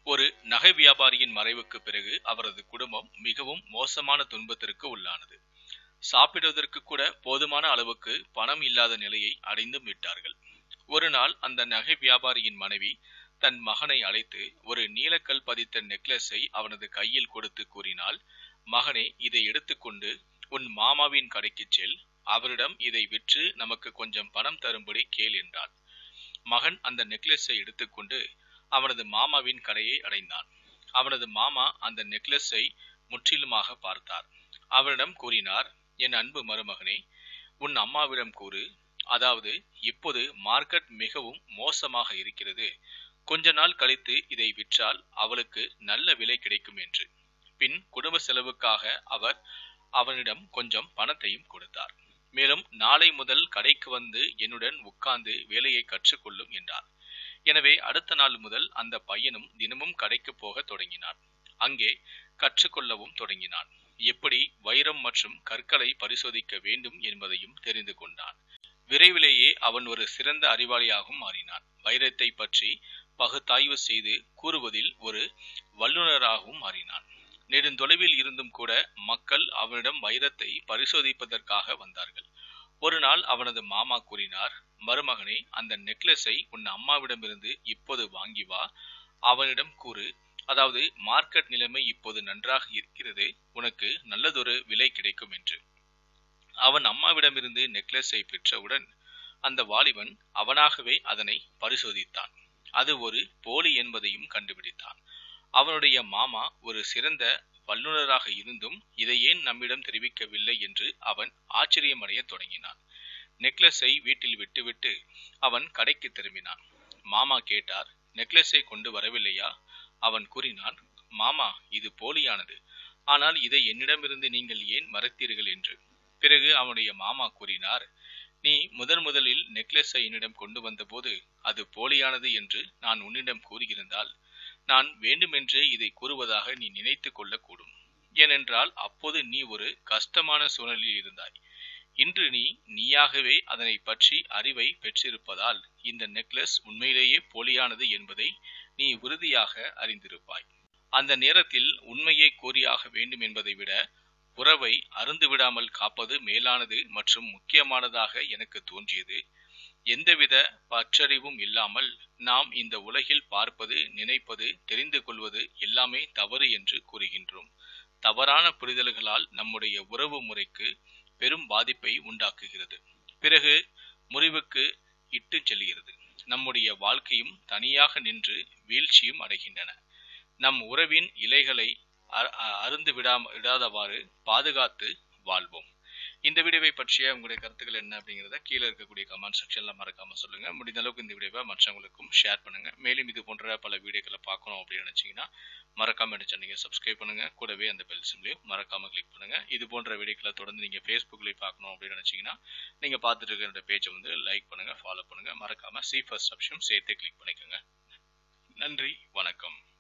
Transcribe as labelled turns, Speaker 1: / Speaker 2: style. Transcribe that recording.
Speaker 1: ஒரு நகை வியாபாரியின் மறைவுக்கு பிறகு அவரது குடும்பம் மிகவும் மோசமான துன்பத்திற்கு உள்ளானது சாப்பிடுவதற்கு கூட போதுமான அளவுக்கு பணம் இல்லாத நிலையை அடைந்தும் விட்டார்கள் ஒரு நாள் அந்த நகை வியாபாரியின் மனைவி தன் மகனை அழைத்து ஒரு நீலக்கல் பதித்த நெக்லஸை அவனது கையில் கொடுத்து கூறினாள் மகனே இதை எடுத்துக்கொண்டு உன் மாமாவின் கடைக்கு செல் அவரிடம் இதை விற்று நமக்கு கொஞ்சம் பணம் தரும்படி கேள் என்றாள் மகன் அந்த நெக்லஸை எடுத்துக்கொண்டு அவனது மாமாவின் கடையை அடைந்தான் அவனது மாமா அந்த நெக்லஸை முற்றிலுமாக பார்த்தார் அவனிடம் கூறினார் என் அன்பு மருமகனே உன் அம்மாவிடம் கூறு அதாவது இப்போது மார்க்கெட் மிகவும் மோசமாக இருக்கிறது கொஞ்ச நாள் கழித்து இதை விற்றால் அவளுக்கு நல்ல விலை கிடைக்கும் என்று பின் குடும்ப செலவுக்காக அவர் அவனிடம் கொஞ்சம் பணத்தையும் கொடுத்தார் மேலும் நாளை முதல் கடைக்கு வந்து என்னுடன் உட்கார்ந்து வேலையை கற்றுக்கொள்ளும் என்றார் எனவே அடுத்த நாள் முதல் அந்த பையனும் தினமும் கடைக்கு போக தொடங்கினான் அங்கே கற்றுக்கொள்ளவும் தொடங்கினான் எப்படி வைரம் மற்றும் கற்களை பரிசோதிக்க வேண்டும் என்பதையும் தெரிந்து கொண்டான் விரைவிலேயே அவன் ஒரு சிறந்த அறிவாளியாகவும் மாறினான் வைரத்தை பற்றி பகுத்தாய்வு செய்து கூறுவதில் ஒரு வல்லுநராகவும் மாறினான் நெடுந்தொலைவில் இருந்தும் கூட மக்கள் அவனிடம் வைரத்தை பரிசோதிப்பதற்காக வந்தார்கள் ஒரு நாள் அவனது மாமா கூறினார் மருமகனே அந்த நெக்லஸை உன் அம்மாவிடமிருந்து இப்போது வாங்கி வா அவனிடம் கூறு அதாவது மார்க்கெட் நிலைமை இப்போது நன்றாக இருக்கிறது உனக்கு நல்லதொரு விலை கிடைக்கும் என்று அவன் அம்மாவிடமிருந்து நெக்லஸை பெற்றவுடன் அந்த வாலிபன் அவனாகவே அதனை பரிசோதித்தான் அது ஒரு போலி என்பதையும் கண்டுபிடித்தான் அவனுடைய மாமா ஒரு சிறந்த வல்லுநராக இருந்தும் இதை ஏன் நம்மிடம் தெரிவிக்கவில்லை என்று அவன் ஆச்சரியமடைய தொடங்கினான் நெக்லஸை வீட்டில் விட்டுவிட்டு அவன் கடைக்கு திரும்பினான் மாமா கேட்டார் நெக்லஸை கொண்டு வரவில்லையா அவன் கூறினான் மாமா இது போலியானது ஆனால் இதை என்னிடமிருந்து நீங்கள் ஏன் மறைத்தீர்கள் என்று பிறகு அவனுடைய மாமா கூறினார் நீ முதன் முதலில் நெக்லஸை என்னிடம் கொண்டு வந்தபோது அது போலியானது என்று நான் உன்னிடம் கூறியிருந்தால் நான் வேண்டுமென்றே இதை கூறுவதாக நீ நினைத்து கொள்ளக்கூடும் ஏனென்றால் அப்போது நீ ஒரு கஷ்டமான சூழலில் இருந்தாய் இன்று நீ நீயாகவே அதனை பற்றி அறிவை பெற்றிருப்பதால் இந்த நெக்லஸ் உண்மையிலேயே போலியானது என்பதை நீ உறுதியாக அறிந்திருப்பாய் அந்த நேரத்தில் உண்மையை கூறியாக வேண்டும் என்பதை விட உறவை அருந்துவிடாமல் காப்பது மேலானது மற்றும் முக்கியமானதாக எனக்கு தோன்றியது எந்தவித பற்றறிவும் இல்லாமல் நாம் இந்த உலகில் பார்ப்பது நினைப்பது தெரிந்து கொள்வது எல்லாமே தவறு என்று கூறுகின்றோம் தவறான புரிதல்களால் நம்முடைய உறவு முறைக்கு பெரும் பாதிப்பை உண்டாக்குகிறது பிறகு முறிவுக்கு இட்டு செல்கிறது நம்முடைய வாழ்க்கையும் தனியாக நின்று வீழ்ச்சியும் அடைகின்றன நம் உறவின் இலைகளை அருந்து விடாம விடாதவாறு பாதுகாத்து வாழ்வோம் இந்த வீடியோவை பற்றிய உங்களுடைய கருத்துக்கள் என்ன அப்படிங்கிறத கீழே இருக்கக்கூடிய கமெண்ட் செக்ஷன்ல மறக்காம சொல்லுங்க முடிந்த அளவுக்கு இந்த வீடியோவை மற்றவங்களுக்கும் ஷேர் பண்ணுங்க மேலும் இது போன்ற பல வீடியோக்களை பார்க்கணும் அப்படின்னு நினைச்சீங்கன்னா மறக்காம என்ன சேனலை சப்ஸ்கிரைப் பண்ணுங்க கூடவே அந்த பெல் சிம்லையும் மறக்காம கிளிக் பண்ணுங்க இது போன்ற வீடியோக்களை தொடர்ந்து நீங்க ஃபேஸ்புக்லயும் பார்க்கணும் அப்படின்னு நினைச்சீங்கன்னா நீங்க பார்த்துட்டு இருக்கிற பேஜை வந்து லைக் பண்ணுங்க ஃபாலோ பண்ணுங்க மறக்காம சி ஃபர்ஸ்ட் ஆப்ஷன் சேர்த்து கிளிக் பண்ணிக்கோங்க நன்றி வணக்கம்